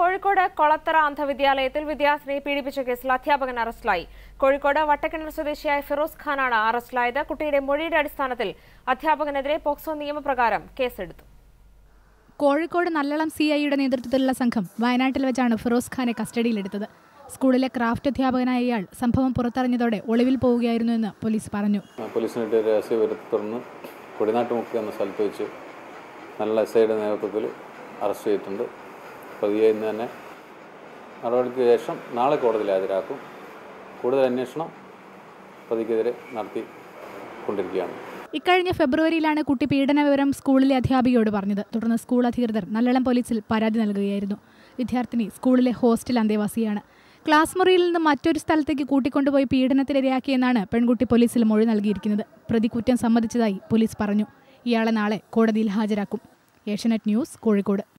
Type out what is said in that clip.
കോഴിക്കോട് കൊളത്തറ അന്ധവിദ്യാലയത്തിൽ വിദ്യാർത്ഥിനിയെ പീഡിപ്പിച്ച കേസിൽ അധ്യാപകൻ അറസ്റ്റിലായി കോഴിക്കോട് വട്ടക്കിണർ സ്വദേശിയായ ഫിറോസ് ഖാനാണ് അറസ്റ്റിലായത് കുട്ടിയുടെ മൊഴിയുടെ അടിസ്ഥാനത്തിൽ അധ്യാപകനെതിരെ പോക്സോ നിയമപ്രകാരം കേസെടുത്തു കോഴിക്കോട് നല്ലളം സി ഐയുടെ നേതൃത്വത്തിലുള്ള സംഘം വയനാട്ടിൽ വെച്ചാണ് ഫിറോസ് ഖാനെ കസ്റ്റഡിയിലെടുത്തത് സ്കൂളിലെ ക്രാഫ്റ്റ് അധ്യാപകനായ ഇയാൾ സംഭവം പുറത്തറിഞ്ഞതോടെ ഒളിവിൽ പോവുകയായിരുന്നുവെന്ന് പോലീസ് പറഞ്ഞു പോലീസിനായിട്ട് രഹസ്യ വിവരത്തെ തുടർന്ന് കൊടിനാട്ടുമുക്ക് എന്ന സ്ഥലത്ത് വെച്ച് നല്ല എസ് ഐയുടെ നേതൃത്വത്തിൽ അറസ്റ്റ് ചെയ്തിട്ടുണ്ട് പ്രതിയെ ഇന്ന് തന്നെ നടപടിക്ക് ശേഷം നാളെ കോടതിയിൽ ഹാജരാക്കും കൂടുതൽ അന്വേഷണം പ്രതിക്കെതിരെ നടത്തി കൊണ്ടിരിക്കുകയാണ് ഇക്കഴിഞ്ഞ ഫെബ്രുവരിയിലാണ് കുട്ടി പീഡന വിവരം സ്കൂളിലെ അധ്യാപികയോട് പറഞ്ഞത് തുടർന്ന് സ്കൂൾ അധികൃതർ നല്ലളം പോലീസിൽ പരാതി നൽകുകയായിരുന്നു വിദ്യാർത്ഥിനി സ്കൂളിലെ ഹോസ്റ്റൽ അന്തേവാസിയാണ് ക്ലാസ് മുറിയിൽ നിന്ന് മറ്റൊരു സ്ഥലത്തേക്ക് കൂട്ടിക്കൊണ്ടുപോയി പീഡനത്തിനിരയാക്കിയെന്നാണ് പെൺകുട്ടി പോലീസിൽ മൊഴി നൽകിയിരിക്കുന്നത് പ്രതി കുറ്റം സമ്മതിച്ചതായി പോലീസ് പറഞ്ഞു ഇയാളെ നാളെ കോടതിയിൽ ഹാജരാക്കും ഏഷ്യനെറ്റ് ന്യൂസ് കോഴിക്കോട്